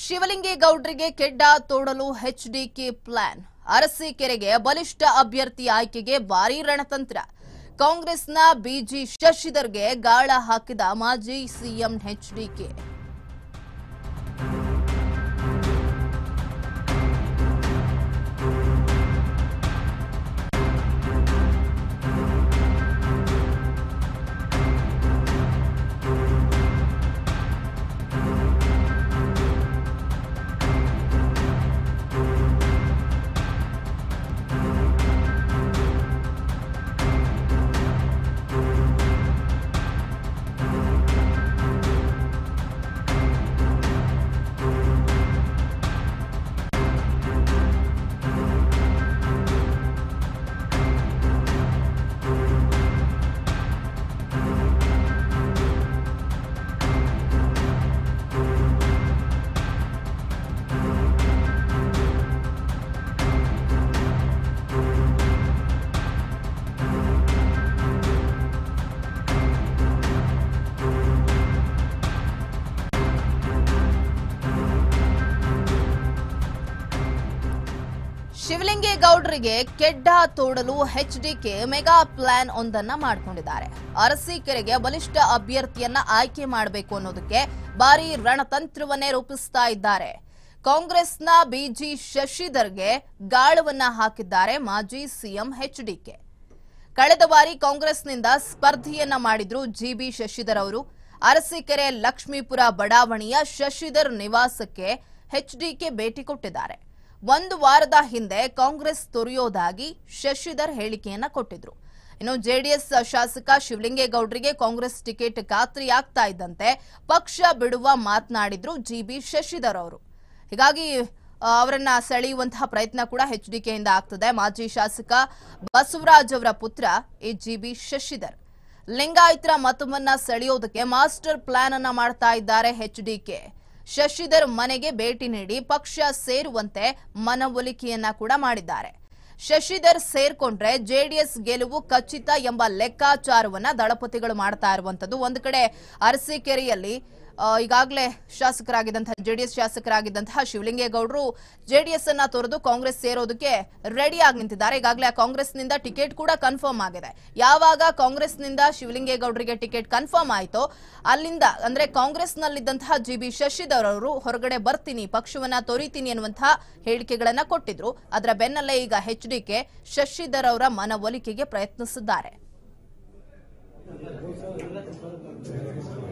ಶಿವಲಿಂಗೇಗೌಡರಿಗೆ ಕೆಡ್ಡ ತೋಡಲು HDK plan ಅರಸೀಕೆರೆಗೆ ಬಲಿಷ್ಠ ಅಭ್ಯರ್ಥಿ ಆಯ್ಕೆಗೆ ಭಾರೀ ರಣತಂತ್ರ ಕಾಂಗ್ರೆಸ್ನ ಬಿಜಿ ಶಶಿಧರ್ಗೆ ಗಾಳ ಹಾಕಿದ ಮಾಜಿ ಸಿಎಂ ಎಚ್ಡಿಕೆ ಶಿವಲಿಂಗೇಗೌಡರಿಗೆ ಕೆಡ್ಡ ತೋಡಲು ಎಚ್ಡಿಕೆ ಮೆಗಾ ಪ್ಲಾನ್ ಒಂದನ್ನ ಮಾಡಿಕೊಂಡಿದ್ದಾರೆ ಅರಸೀಕೆರೆಗೆ ಬಲಿಷ್ಠ ಅಭ್ಯರ್ಥಿಯನ್ನ ಆಯ್ಕೆ ಮಾಡಬೇಕು ಅನ್ನೋದಕ್ಕೆ ಭಾರಿ ರಣತಂತ್ರವನ್ನೇ ರೂಪಿಸ್ತಾ ಇದ್ದಾರೆ ಕಾಂಗ್ರೆಸ್ನ ಬಿಜಿ ಶಶಿಧರ್ಗೆ ಗಾಳವನ್ನ ಹಾಕಿದ್ದಾರೆ ಮಾಜಿ ಸಿಎಂ ಎಚ್ಡಿಕೆ ಕಳೆದ ಬಾರಿ ಕಾಂಗ್ರೆಸ್ನಿಂದ ಸ್ಪರ್ಧೆಯನ್ನ ಮಾಡಿದ್ರು ಜಿಬಿ ಶಶಿಧರ್ ಅವರು ಅರಸೀಕೆರೆ ಲಕ್ಷ್ಮೀಪುರ ಬಡಾವಣೆಯ ಶಶಿಧರ್ ನಿವಾಸಕ್ಕೆ ಎಚ್ಡಿಕೆ ಭೇಟಿ ಕೊಟ್ಟಿದ್ದಾರೆ ಒಂದು ವಾರದ ಹಿಂದೆ ಕಾಂಗ್ರೆಸ್ ತೊರೆಯೋದಾಗಿ ಶಶಿಧರ್ ಹೇಳಿಕೆಯನ್ನ ಕೊಟ್ಟಿದ್ರು ಇನ್ನು ಜೆಡಿಎಸ್ ಶಾಸಕ ಶಿವಲಿಂಗೇಗೌಡರಿಗೆ ಕಾಂಗ್ರೆಸ್ ಟಿಕೆಟ್ ಖಾತ್ರಿಯಾಗ್ತಾ ಇದ್ದಂತೆ ಪಕ್ಷ ಬಿಡುವ ಮಾತನಾಡಿದ್ರು ಜಿಬಿ ಶಶಿಧರ್ ಅವರು ಹೀಗಾಗಿ ಆ, ಅವರನ್ನ ಸೆಳೆಯುವಂತಹ ಪ್ರಯತ್ನ ಕೂಡ ಎಚ್ಡಿಕೆಯಿಂದ ಆಗ್ತದೆ ಮಾಜಿ ಶಾಸಕ ಬಸವರಾಜ್ ಅವರ ಪುತ್ರ ಈ ಜಿಬಿ ಶಶಿಧರ್ ಲಿಂಗಾಯತರ ಮತವನ್ನ ಸೆಳೆಯೋದಕ್ಕೆ ಮಾಸ್ಟರ್ ಪ್ಲಾನ್ ಅನ್ನ ಮಾಡ್ತಾ ಇದ್ದಾರೆ ಎಚ್ಡಿಕೆ ಶಶಿಧರ್ ಮನೆಗೆ ಭೇಟಿ ನೀಡಿ ಪಕ್ಷ ಸೇರುವಂತೆ ಮನವೊಲಿಕೆಯನ್ನ ಕೂಡ ಮಾಡಿದ್ದಾರೆ ಶಶಿಧರ್ ಸೇರ್ಕೊಂಡ್ರೆ ಜೆಡಿಎಸ್ ಗೆಲುವು ಖಚಿತ ಎಂಬ ಲೆಕ್ಕಾಚಾರವನ್ನ ದಳಪತಿಗಳು ಮಾಡ್ತಾ ಇರುವಂತದ್ದು ಒಂದು ಕಡೆ ಅರಸೀಕೆರೆಯಲ್ಲಿ ಆ, ಈಗಾಗಲೇ ಶಾಸಕರಾಗಿದ್ದಂತಹ ಜೆಡಿಎಸ್ ಶಾಸಕರಾಗಿದ್ದಂತಹ ಶಿವಲಿಂಗೇಗೌಡರು ಜೆಡಿಎಸ್ ಅನ್ನ ತೊರೆದು ಕಾಂಗ್ರೆಸ್ ಸೇರೋದಕ್ಕೆ ರೆಡಿ ಆಗಿ ನಿಂತಿದ್ದಾರೆ ಈಗಾಗಲೇ ಆ ಕಾಂಗ್ರೆಸ್ನಿಂದ ಟಿಕೆಟ್ ಕೂಡ ಕನ್ಫರ್ಮ್ ಆಗಿದೆ ಯಾವಾಗ ಕಾಂಗ್ರೆಸ್ನಿಂದ ಶಿವಲಿಂಗೇಗೌಡರಿಗೆ ಟಿಕೆಟ್ ಕನ್ಫರ್ಮ್ ಆಯಿತೋ ಅಲ್ಲಿಂದ ಅಂದ್ರೆ ಕಾಂಗ್ರೆಸ್ನಲ್ಲಿದ್ದಂತಹ ಜಿ ಬಿ ಶಶಿಧರ್ ಅವರು ಹೊರಗಡೆ ಬರ್ತೀನಿ ಪಕ್ಷವನ್ನ ತೊರಿತೀನಿ ಅನ್ನುವಂತಹ ಹೇಳಿಕೆಗಳನ್ನ ಕೊಟ್ಟಿದ್ರು ಅದರ ಬೆನ್ನಲ್ಲೇ ಈಗ ಎಚ್ ಡಿಕೆ ಶಶಿಧರ್ ಅವರ ಮನವೊಲಿಕೆಗೆ ಪ್ರಯತ್ನಿಸಿದ್ದಾರೆ